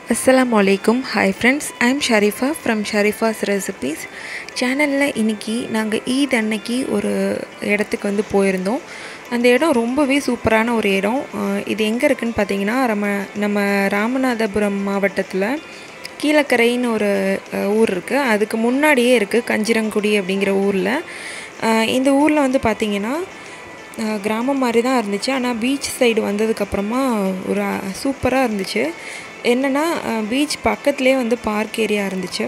அஸ்ஸலாமு அலைக்கும் hi friends I am Sharifa from Sharifa's recipes சேனலில் இன்றைக்கி நாங்கள் ஈத் அன்னைக்கு ஒரு இடத்துக்கு வந்து போயிருந்தோம் அந்த இடம் ரொம்பவே சூப்பரான ஒரு இடம் அஹ் இது எங்கே இருக்குதுன்னு பார்த்தீங்கன்னா நம்ம நம்ம ராமநாதபுரம் மாவட்டத்தில் கீழக்கரைன்னு ஒரு அஹ், ஊர் இருக்குது அதுக்கு முன்னாடியே இருக்குது கஞ்சிரங்குடி அப்படிங்கிற ஊரில் அஹ் இந்த ஊரில் வந்து பார்த்திங்கன்னா அஹ் கிராமம் மாதிரி தான் இருந்துச்சு ஆனால் பீச் சைடு வந்ததுக்கப்புறமா ஒரு சூப்பராக இருந்துச்சு என்னென்னா பீச் பக்கத்துலேயே வந்து பார்க் ஏரியா இருந்துச்சு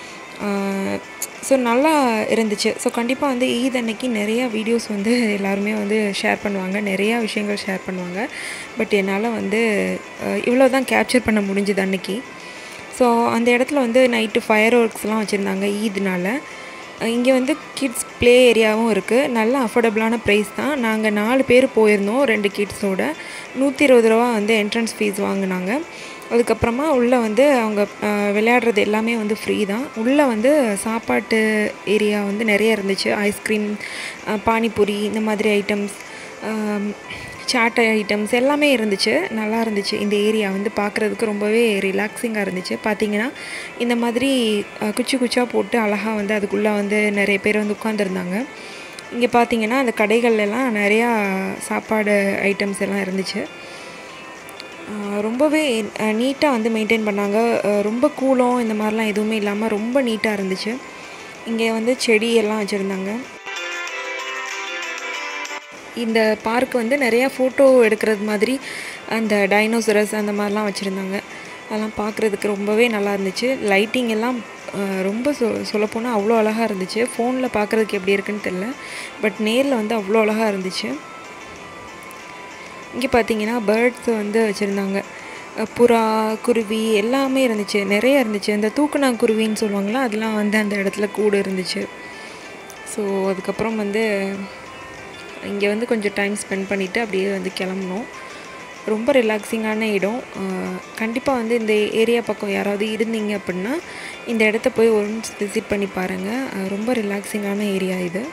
ஸோ நல்லா இருந்துச்சு ஸோ கண்டிப்பாக வந்து ஈத் அன்னைக்கு நிறையா வீடியோஸ் வந்து எல்லாருமே வந்து ஷேர் பண்ணுவாங்க நிறையா விஷயங்கள் ஷேர் பண்ணுவாங்க பட் என்னால் வந்து இவ்வளோ தான் கேப்சர் பண்ண முடிஞ்சுது அன்னைக்கு ஸோ அந்த இடத்துல வந்து நைட்டு ஃபயர் ஒர்க்ஸ்லாம் வச்சுருந்தாங்க ஈத்னால இங்கே வந்து கிட்ஸ் ப்ளே ஏரியாவும் இருக்குது நல்ல அஃபோர்டபுளான ப்ரைஸ் தான் நாங்கள் நாலு பேர் போயிருந்தோம் ரெண்டு கிட்ஸோட நூற்றி இருபது ரூபா வந்து என்ட்ரன்ஸ் ஃபீஸ் வாங்கினாங்க அதுக்கப்புறமா உள்ளே வந்து அவங்க அஹ், விளையாடுறது எல்லாமே வந்து ஃப்ரீ தான் உள்ளே வந்து சாப்பாட்டு ஏரியா வந்து நிறைய இருந்துச்சு ஐஸ்கிரீம் பானிபூரி இந்த மாதிரி ஐட்டம்ஸ் சாட் ஐட்டம்ஸ் எல்லாமே இருந்துச்சு நல்லா இருந்துச்சு இந்த ஏரியா வந்து பார்க்குறதுக்கு ரொம்பவே ரிலாக்ஸிங்காக இருந்துச்சு பார்த்தீங்கன்னா இந்த மாதிரி அஹ், குச்சி குச்சா போட்டு அழகாக வந்து அதுக்குள்ளே வந்து நிறைய பேர் வந்து உட்காந்துருந்தாங்க இங்கே பார்த்தீங்கன்னா அந்த கடைகள்ல எல்லாம் நிறையா சாப்பாடு ஐட்டம்ஸ் எல்லாம் இருந்துச்சு அஹ், ரொம்பவே நீட்டாக வந்து மெயின்டைன் பண்ணாங்க அஹ், ரொம்ப கூலம் இந்த மாதிரிலாம் எதுவுமே இல்லாமல் ரொம்ப நீட்டாக இருந்துச்சு இங்கே வந்து செடி எல்லாம் வச்சுருந்தாங்க இந்த பார்க் வந்து நிறையா ஃபோட்டோ எடுக்கிறது மாதிரி அந்த டைனோசரஸ் அந்த மாதிரிலாம் வச்சுருந்தாங்க அதெல்லாம் பார்க்குறதுக்கு ரொம்பவே நல்லா இருந்துச்சு லைட்டிங் எல்லாம் அஹ், ரொம்ப சொ சொல்லப்போனால் அவ்வளோ அழகாக இருந்துச்சு ஃபோனில் பார்க்குறதுக்கு எப்படி இருக்குன்னு தெரில பட் நேரில் வந்து அவ்வளோ அழகாக இருந்துச்சு இங்கே பார்த்தீங்கன்னா பேர்ட்ஸ் வந்து வச்சுருந்தாங்க புறா குருவி எல்லாமே இருந்துச்சு நிறைய இருந்துச்சு இந்த தூக்குனாங்குருவின்னு சொல்லுவாங்களா அதெல்லாம் வந்து அந்த இடத்துல கூடு இருந்துச்சு ஸோ அதுக்கப்புறம் வந்து இங்கே வந்து கொஞ்சம் டைம் ஸ்பெண்ட் பண்ணிவிட்டு அப்படியே வந்து கிளம்புனோம் ரொம்ப ரிலாக்ஸிங்கான இடம் கண்டிப்பாக வந்து இந்த ஏரியா பக்கம் யாராவது இருந்தீங்க அப்படின்னா இந்த இடத்த போய் ஒன்ஸ் விசிட் பண்ணி பாருங்கள் அஹ் ரொம்ப ரிலாக்ஸிங்கான ஏரியா இது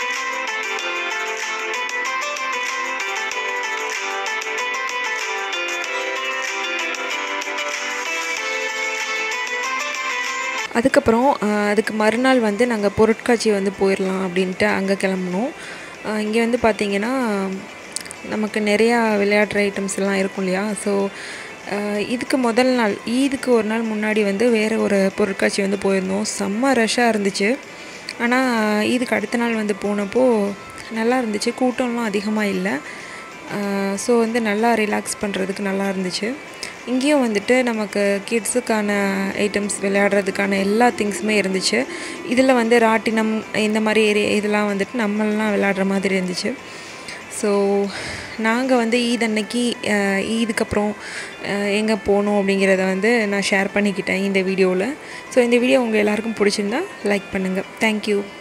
அதுக்கப்புறம் அஹ், அதுக்கு மறுநாள் வந்து நாங்கள் பொருட்காட்சி வந்து போயிடலாம் அப்படின்ட்டு அங்கே கிளம்புனோம் இங்கே வந்து பார்த்திங்கன்னா நமக்கு நிறையா விளையாடுற ஐட்டம்ஸ் எல்லாம் இருக்கும் இல்லையா ஸோ இதுக்கு முதல் நாள் ஈதுக்கு ஒரு நாள் முன்னாடி வந்து வேறு ஒரு பொருட்காட்சி வந்து போயிருந்தோம் செம்ம ரஷ்ஷாக இருந்துச்சு ஆனால் இதுக்கு அடுத்த நாள் வந்து போனப்போ நல்லா இருந்துச்சு கூட்டம்லாம் அதிகமாக இல்லை ஸோ வந்து நல்லா ரிலாக்ஸ் பண்ணுறதுக்கு நல்லா இருந்துச்சு இங்கேயும் வந்துட்டு நமக்கு கிட்ஸுக்கான ஐட்டம்ஸ் விளையாடுறதுக்கான எல்லா திங்ஸுமே இருந்துச்சு இதில் வந்து ராட்டினம் இந்த மாதிரி ஏரியா இதெல்லாம் வந்துட்டு நம்மளாம் விளையாடுற மாதிரி இருந்துச்சு ஸோ நாங்கள் வந்து ஈத் அன்னைக்கு அஹ், ஈதுக்கு அப்புறம் எங்கே போகணும் அப்படிங்கிறத வந்து நான் ஷேர் பண்ணிக்கிட்டேன் இந்த வீடியோவில் ஸோ இந்த வீடியோ உங்கள் எல்லாருக்கும் பிடிச்சிருந்தா லைக் பண்ணுங்கள் தேங்க்யூ